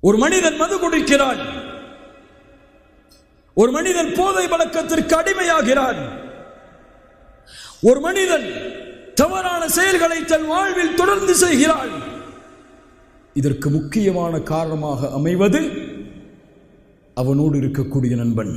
ஒரு மனிதன் மது குடிக்கிறான் ஒரு மனிதன் போதை பழக்கத்திற்கு அடிமையாகிறான் ஒரு மனிதன் தவறான செயல்களை தன் வாழ்வில் தொடர்ந்து செய்கிறான் இதற்கு முக்கியமான காரணமாக அமைவது அவனோடு இருக்கக்கூடிய நண்பன்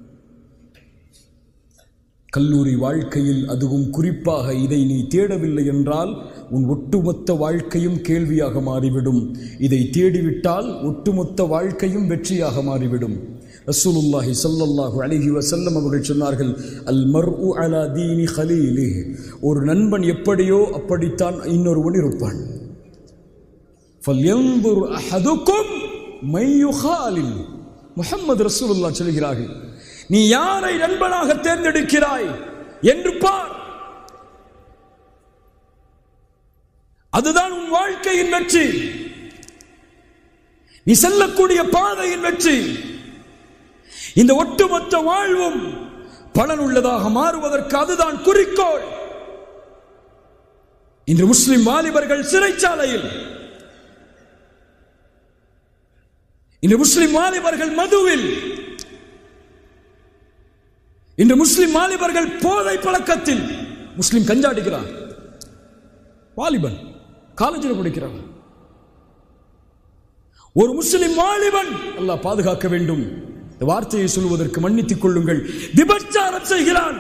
கல்லூரி வாழ்க்கையில் அதுவும் குறிப்பாக இதை நீ தேடவில்லை என்றால் உன் ஒட்டுமொத்த வாழ்க்கையும் கேள்வியாக மாறிவிடும் இதை தேடிவிட்டால் ஒட்டுமொத்த வாழ்க்கையும் வெற்றியாக மாறிவிடும் ரசூலுல்லாஹி ஸல்லல்லாஹு அலைஹி வஸல்லம் அவர்கள் சொன்னார்கள் அல் மர்உ அலா தீனி ஹலீலி ஒரு நண்பன் எப்படியோ அப்படித்தான் இன்னொருவன் இருப்பான் ஃபல்யன்துர் அஹதுக்கும் மை யுகாலில் முஹம்மது ரசூலுல்லாஹ் சொல்கிறார்கள் நீ யாரை நண்பனாக தேர்ந்தெடுக்கிறாய் என்று பார் அதுதான் உன் வாழ்க்கையின் வெற்றி நீ செல்லக்கூடிய பாதையின் வெற்றி இந்த ஒட்டுமொத்த வாழ்வும் பலனுள்ளதாக மாறுவதற்கு அதுதான் குறிக்கோள் இன்று முஸ்லிம் வாலிபர்கள் சிறைச்சாலையில் இன்று முஸ்லிம் வாலிபர்கள் மதுவில் இன்று முஸ்லிம் வாலிபர்கள் போதை பழக்கத்தில் முஸ்லிம் கஞ்சாடிக்கிறான் வாலிபன் காலேஜில் படிக்கிறான் ஒரு முஸ்லிம் வாலிபன் அல்லாஹ் பாதுகாக்க வேண்டும் இந்த வார்த்தையை சொல்வதற்கு மன்னித்துக் கொள்ளுங்கள் விபச்சாரம் செய்கிறான்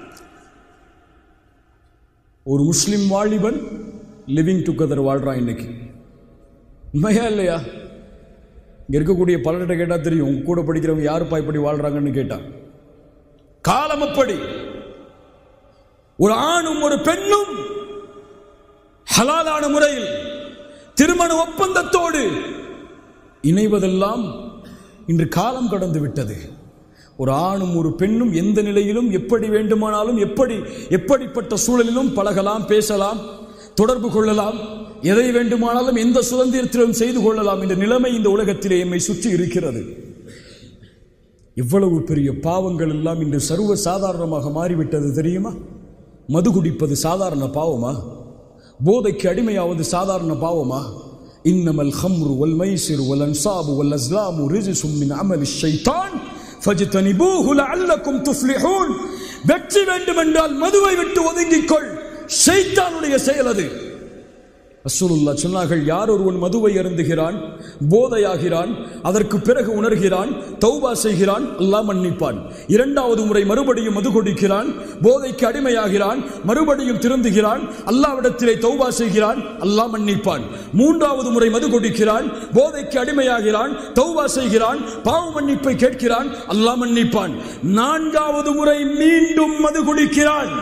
ஒரு முஸ்லிம் வாலிபன் லிவிங் டுகெதர் வாழ்றான் இன்னைக்கு உண்மையா இல்லையா இங்க இருக்கக்கூடிய பலர்கிட்ட கேட்டா தெரியும் உங்க கூட படிக்கிறவங்க யாருப்பா இப்படி வாழ்றாங்கன்னு கேட்டான் காலம் அப்படி ஒரு ஆணும் ஒரு பெண்ணும் ஹலாலான முறையில் திருமண ஒப்பந்தத்தோடு இணைவதெல்லாம் இன்று காலம் கடந்து விட்டது ஒரு ஆணும் ஒரு பெண்ணும் எந்த நிலையிலும் எப்படி வேண்டுமானாலும் எப்படி எப்படிப்பட்ட சூழலிலும் பழகலாம் பேசலாம் தொடர்பு கொள்ளலாம் எதை வேண்டுமானாலும் எந்த சுதந்திரத்திலும் செய்து கொள்ளலாம் என்ற நிலைமை இந்த உலகத்திலே எம்மை சுற்றி இருக்கிறது இவ்வளவு பெரிய பாவங்கள் எல்லாம் இன்று சர்வ சாதாரணமாக மாறிவிட்டது தெரியுமா மது குடிப்பது சாதாரண பாவமா போதைக்கு அடிமையாவது சாதாரண பாவமா இன்னமல் ஹம்ரு வல் மைசிர் வல் அன்சாபு வல் அஸ்லாமு ரிஜிசும் மின் அமலி ஷைத்தான் ஃபஜ்தனிபூஹு லஅல்லக்கும் துஃப்லிஹூன் வெற்றி வேண்டுமென்றால் மதுவை விட்டு ஒதுங்கிக்கொள் ஷைத்தானுடைய செயல் அது ரசூலுல்லா சொன்னார்கள் யார் ஒருவன் மதுவை அருந்துகிறான் போதையாகிறான் அதற்கு பிறகு உணர்கிறான் தௌபா செய்கிறான் அல்லாஹ் மன்னிப்பான் இரண்டாவது முறை மறுபடியும் மது கொடுக்கிறான் போதைக்கு அடிமையாகிறான் மறுபடியும் திருந்துகிறான் அல்லாவிடத்திலே தௌபா செய்கிறான் அல்லாஹ் மன்னிப்பான் மூன்றாவது முறை மது கொடுக்கிறான் போதைக்கு அடிமையாகிறான் தௌபா செய்கிறான் பாவ மன்னிப்பை கேட்கிறான் அல்லாஹ் மன்னிப்பான் நான்காவது முறை மீண்டும் மது குடிக்கிறான்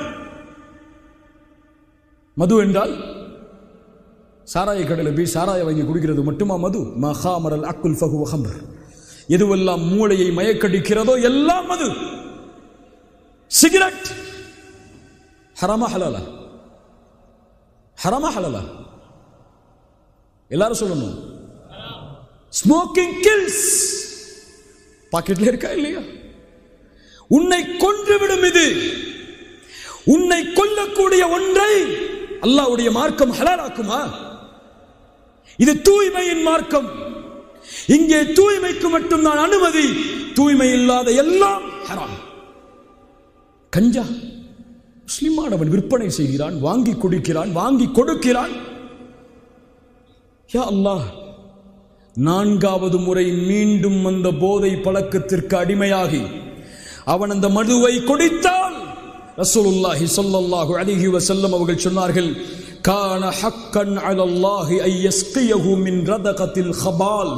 மது என்றால் சாராய கடையில் போய் சாராய வாங்கி குடிக்கிறது மட்டுமா மது மகாமரல் அக்குல் ஃபகு ஹம்பர் எதுவெல்லாம் மூளையை மயக்கடிக்கிறதோ எல்லாம் மது சிகரெட் ஹரமா ஹலாலா ஹரமா ஹலாலா எல்லாரும் சொல்லணும் ஸ்மோக்கிங் கில்ஸ் பாக்கெட்ல இருக்கா இல்லையா உன்னை கொன்றுவிடும் இது உன்னை கொல்லக்கூடிய ஒன்றை அல்லாஹ்வுடைய மார்க்கம் ஹலாலாக்குமா இது தூய்மையின் மார்க்கம் இங்கே தூய்மைக்கு மட்டும்தான் அனுமதி தூய்மை இல்லாத எல்லாம் ஹராம் கஞ்சா முஸ்லிமானவன் விற்பனை செய்கிறான் வாங்கி கொடுக்கிறான் வாங்கி கொடுக்கிறான் யா அல்லாஹ் நான்காவது முறை மீண்டும் அந்த போதை பழக்கத்திற்கு அடிமையாகி அவன் அந்த மதுவை குடித்தால் ரசூலுல்லாஹி ஸல்லல்லாஹு அலைஹி வஸல்லம் அவர்கள் சொன்னார்கள் கான ஹக்கன் அலல்லாஹி ஐ யஸ்கியஹு மின் ரதகத்தில் ஹபால்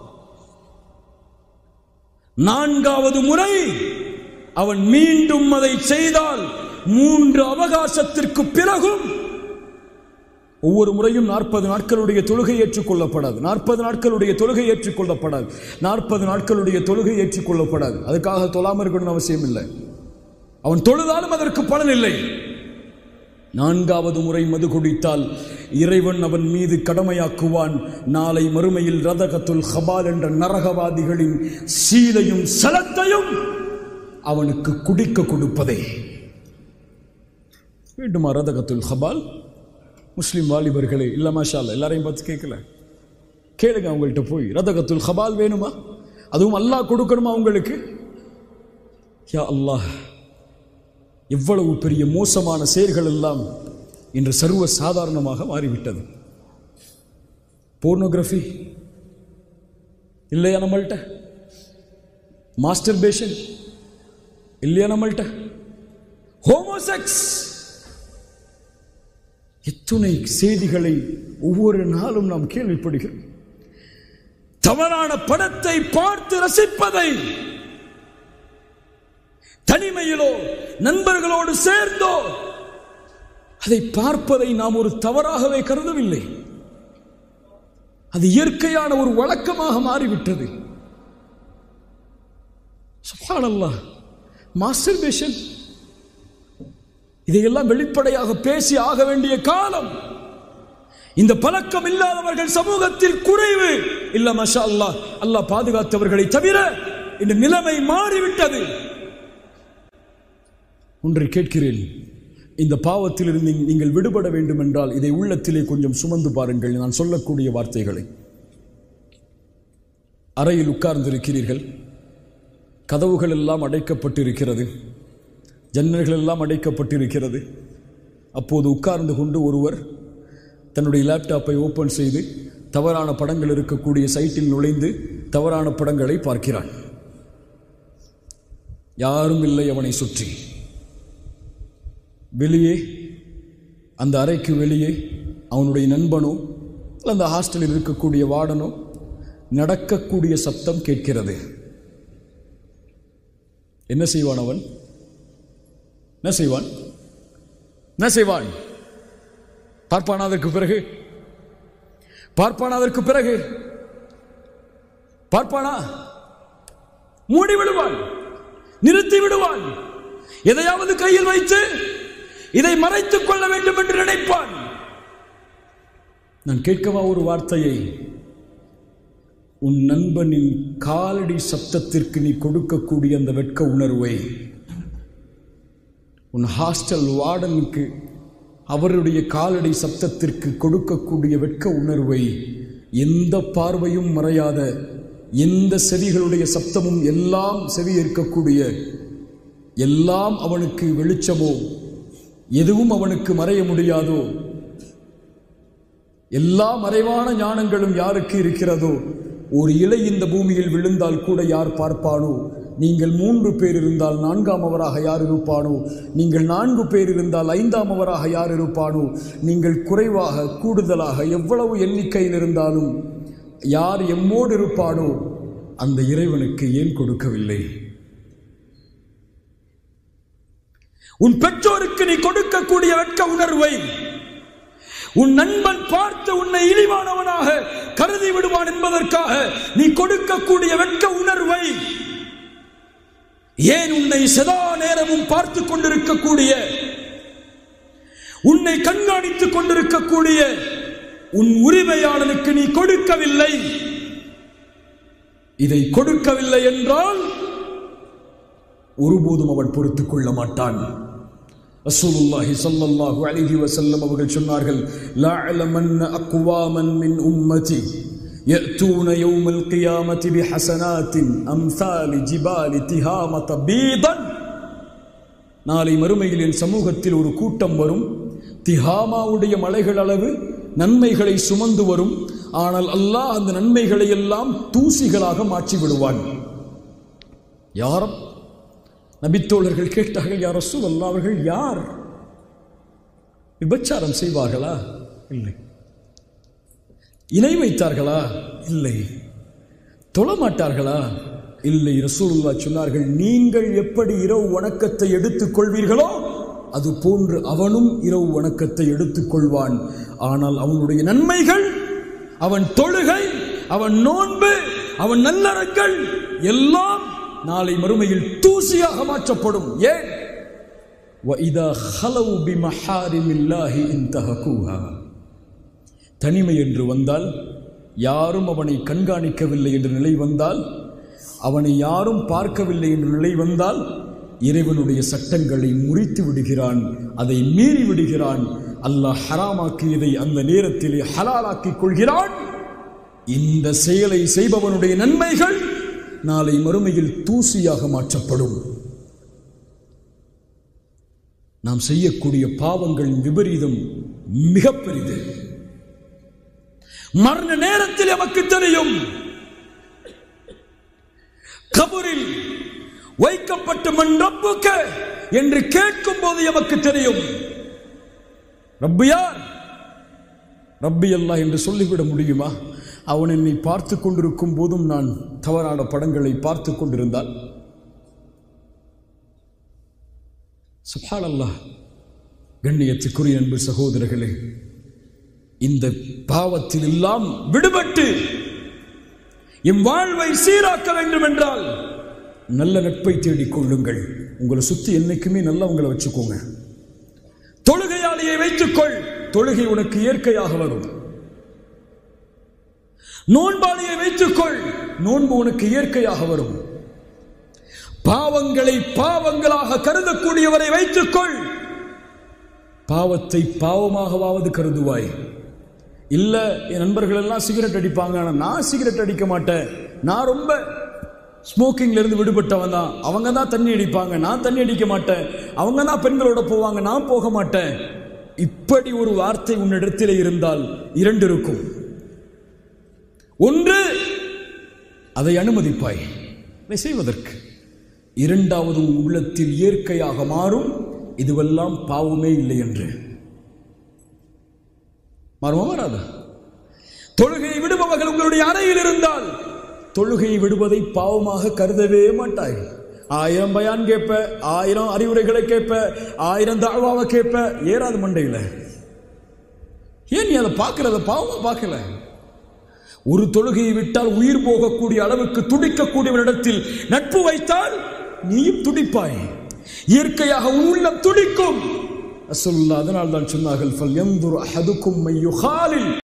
நான்காவது முறை அவன் மீண்டும் அதை செய்தால் மூன்று அவகாசத்திற்கு பிறகும் ஒவ்வொரு முறையும் நாற்பது நாட்களுடைய தொழுகை ஏற்றுக்கொள்ளப்படாது நாற்பது நாட்களுடைய தொழுகை ஏற்றுக்கொள்ளப்படாது நாற்பது நாட்களுடைய தொழுகை ஏற்றுக்கொள்ளப்படாது அதுக்காக தொழாம இருக்கணும்னு அவசியம் இல்லை அவன் தொழுதாலும் அதற்கு பலன் இல்லை நான்காவது முறை மது குடித்தால் இறைவன் அவன் மீது கடமையாக்குவான் நாளை மறுமையில் ரதகத்துல் ஹபால் என்ற நரகவாதிகளின் சீலையும் சலத்தையும் அவனுக்கு குடிக்க கொடுப்பதே வேண்டுமா ரதகத்துல் ஹபால் முஸ்லிம் வாலிபர்களே இல்ல மாஷா அல்லாஹ், எல்லாரையும் பார்த்து கேட்கல கேளுங்க அவங்கள்ட்ட போய் ரதகத்துல் ஹபால் வேணுமா அதுவும் அல்லாஹ் கொடுக்கணுமா உங்களுக்கு யா அல்லாஹ் எவ்வளவு பெரிய மோசமான செயல்கள் எல்லாம் இன்று சர்வ சாதாரணமாக மாறிவிட்டது போர்னோகிராஃபி இல்லையா நம்மள்கிட்ட மாஸ்டர் பேஷன் இல்லையா நம்மள்கிட்ட ஹோமோசெக்ஸ் எத்துணை செய்திகளை ஒவ்வொரு நாளும் நாம் கேள்விப்படுகிறோம் தவறான படத்தை பார்த்து ரசிப்பதை தனிமையிலோ நண்பர்களோடு சேர்ந்தோ அதை பார்ப்பதை நாம் ஒரு தவறாகவே கருதவில்லை அது இயற்கையான ஒரு வழக்கமாக மாறிவிட்டது சுப்ஹானல்லாஹ் மாஸ்டர்பேஷன் இதையெல்லாம் வெளிப்படையாக பேசி ஆக வேண்டிய காலம் இந்த பழக்கம் இல்லாதவர்கள் சமூகத்தில் குறைவு இல்ல மஷா அல்லாஹ் அல்லாஹ் பாதுகாத்தவர்களை தவிர இந்த நிலைமை மாறிவிட்டது ஒன்றை கேட்கிறேன் இந்த பாவத்திலிருந்து நீங்கள் விடுபட வேண்டும் என்றால் இதை உள்ளத்திலே கொஞ்சம் சுமந்து பாருங்கள் நான் சொல்லக்கூடிய வார்த்தைகளை அறையில் உட்கார்ந்திருக்கிறீர்கள் கதவுகள் எல்லாம் அடைக்கப்பட்டிருக்கிறது ஜன்னல்கள் எல்லாம் அடைக்கப்பட்டிருக்கிறது அப்போது உட்கார்ந்து கொண்டு ஒருவர் தன்னுடைய லேப்டாப்பை ஓபன் செய்து தவறான படங்கள் இருக்கக்கூடிய சைட்டில் நுழைந்து தவறான படங்களை பார்க்கிறான் யாரும் இல்லை அவனை சுற்றி வெளியே அந்த அறைக்கு வெளியே அவனுடைய நண்பனோ அல்ல அந்த ஹாஸ்டலில் இருக்கக்கூடிய வார்டனோ நடக்கக்கூடிய சப்தம் கேட்கிறது என்ன செய்வான் அவன் என்ன செய்வான் என்ன செய்வான் பார்ப்பானா அதற்கு பிறகு பார்ப்பானா அதற்கு பிறகு பார்ப்பானா மூடி விடுவான் நிறுத்தி விடுவான் எதையாவது கையில் வைத்து இதை மறைத்துக் கொள்ள வேண்டும் என்று நினைப்பான் நான் கேட்கவா ஒரு வார்த்தையை உன் நண்பனின் காலடி சப்தத்திற்கு நீ கொடுக்கக்கூடிய அந்த வெட்க உணர்வை உன் ஹாஸ்டல் வார்டனுக்கு அவருடைய காலடி சப்தத்திற்கு கொடுக்கக்கூடிய வெட்க உணர்வை எந்த பார்வையும் மறையாத எந்த செவிகளுடைய சப்தமும் எல்லாம் செவி இருக்கக்கூடிய எல்லாம் அவனுக்கு வெளிச்சமோ எதுவும் அவனுக்கு மறைய முடியாதோ எல்லா மறைவான ஞானங்களும் யாருக்கு இருக்கிறதோ ஒரு இலை இந்த பூமியில் விழுந்தால் கூட யார் பார்ப்பானோ நீங்கள் மூன்று பேர் இருந்தால் நான்காம் அவராக யார் இருப்பானோ நீங்கள் நான்கு பேர் இருந்தால் ஐந்தாம் அவராக யார் இருப்பானோ நீங்கள் குறைவாக கூடுதலாக எவ்வளவு எண்ணிக்கையில் இருந்தாலும் யார் எம்மோடு இருப்பானோ அந்த இறைவனுக்கு ஏன் கொடுக்கவில்லை உன் பெற்றோருக்கு நீ கொடுக்கக்கூடிய வெட்க உணர்வை உன் நண்பன் பார்த்து உன்னை இழிவானவனாக கருதி விடுவான் என்பதற்காக நீ கொடுக்கக்கூடிய வெட்க உணர்வை ஏன் உன்னை சதா நேரமும் பார்த்து கொண்டிருக்கக்கூடிய உன்னை கண்காணித்துக் கொண்டிருக்கக்கூடிய உன் உரிமையாளனுக்கு நீ கொடுக்கவில்லை இதை கொடுக்கவில்லை என்றால் ஒருபோதும் அவன் பொறுத்துக் கொள்ள மாட்டான் ரசூலுல்லாஹி ஸல்லல்லாஹு அலைஹி வஸல்லம் அவர்கள் சொன்னார்கள் லஅலமன்ன அக்வாமன் மின் உம்மதி يأتون يوم القيامة بحسنات أمثال جبال تهامة بيضا நாளை மறுமையில் என் சமூகத்தில் ஒரு கூட்டம் வரும் திஹாமாவுடைய மலைகள் அளவு நன்மைகளை சுமந்து வரும் ஆனால் அல்லாஹ் அந்த நன்மைகளை எல்லாம் தூசிகளாக மாற்றி விடுவான் யாரும் நபித்தோழர்கள் கேட்டார்கள் யார் ரசூல் அல்லா அவர்கள் யார் விபச்சாரம் செய்வார்களா இல்லை இணை வைத்தார்களா இல்லை தொழமாட்டார்களா இல்லை ரசூலுல்லா சொன்னார்கள் நீங்கள் எப்படி இரவு வணக்கத்தை எடுத்துக் கொள்வீர்களோ அது போன்று அவனும் இரவு வணக்கத்தை எடுத்துக் கொள்வான் ஆனால் அவனுடைய நன்மைகள் அவன் தொழுகை அவன் நோன்பு அவன் நல்லறங்கள் எல்லாம் நாளை மறுமையில் தூசியாக மாற்றப்படும் ஏன் وَإِذَا خَلَوْا بِمَحَارِمِ اللَّهِ انتهكوها தனிமை என்று வந்தால் யாரும் அவனை கண்காணிக்கவில்லை என்ற நிலை வந்தால் அவனை யாரும் பார்க்கவில்லை என்ற நிலை வந்தால் இறைவனுடைய சட்டங்களை முறித்து விடுகிறான் அதை மீறி விடுகிறான் அல்லாஹ் ஹராமாக்கியதை அந்த நேரத்திலே ஹலாலாக்கிக் கொள்கிறான் இந்த செயலை செய்பவனுடைய நன்மைகள் நாளை மறுமையில் தூசியாக மாற்றப்படும் நாம் செய்யக்கூடிய பாவங்களின் விபரீதம் மிக பெரிது மரண நேரத்தில் நமக்கு தெரியும் கபரில் வைக்கப்பட்ட மண் ரப்புக்க என்று கேட்கும் போது எமக்கு தெரியும் ரப்பு யார் ரப்பி அல்லாஹ் என்று சொல்லிவிட முடியுமா அவன் என்னை பார்த்து கொண்டிருக்கும் போதும் நான் தவறான படங்களை பார்த்து கொண்டிருந்தால் சுபான் அல்லாஹ் கண்ணியத்துக்குரிய அன்பு சகோதரர்களே இந்த பாவத்தில் எல்லாம் விடுபட்டு எம் வாழ்வை சீராக்க வேண்டும் என்றால் நல்ல நட்பை தேடிக் கொள்ளுங்கள் உங்களை சுத்தி என்னைக்குமே நல்லவங்களை வச்சுக்கோங்க தொழுகையாளியை வைத்துக்கொள் தொழுகை உனக்கு இயற்கையாக வரும் நோன்பாளியை வைத்துக்கொள் நோன்பு உனக்கு இயற்கையாக வரும் பாவங்களை பாவங்களாக கருதக்கூடியவரை வைத்துக்கொள் பாவத்தை பாவமாகவாவது கருதுவாய் இல்ல என் நண்பர்கள் எல்லாம் சிகரெட் அடிப்பாங்க ஆனா நான் சிகரெட் அடிக்க மாட்டேன் நான் ரொம்ப ஸ்மோக்கிங்ல இருந்து விடுபட்டவன் தான் அவங்க தான் தண்ணி அடிப்பாங்க நான் தண்ணி அடிக்க மாட்டேன் அவங்க தான் பெண்களோட போவாங்க நான் போக மாட்டேன் இப்படி ஒரு வார்த்தை உன்னிடத்தில் இருந்தால் இரண்டு இருக்கும் ஒன்று அதை அனுமதிப்பாய் அதை செய்வதற்கு இரண்டாவது உன் உள்ளத்தில் இயற்கையாக மாறும் இதுவெல்லாம் பாவமே இல்லை என்று மாறுமா மாறாதா தொழுகையை விடுபவர்கள் உங்களுடைய அறையில் இருந்தால் தொழுகையை விடுவதை பாவமாக கருதவே மாட்டாய் ஆயிரம் பயான் கேட்ப ஆயிரம் அறிவுரைகளை கேட்ப ஆயிரம் தாழ்வாவை கேட்ப ஏறாது மண்டையில் ஏன் நீ அதை பார்க்கறத பாவமா பார்க்கல ஒரு தொழுகையை விட்டால் உயிர் போகக்கூடிய அளவுக்கு துடிக்கக்கூடியவனிடத்தில் நட்பு வைத்தால் நீயும் துடிப்பாய் இயற்கையாக உன் உள்ளம் துடிக்கும் ரசூலுல்லாஹ் அதனால் தான் சொன்னார்கள் ஃபல் யன்துர் அஹதுக்கும் மை யுகாலில்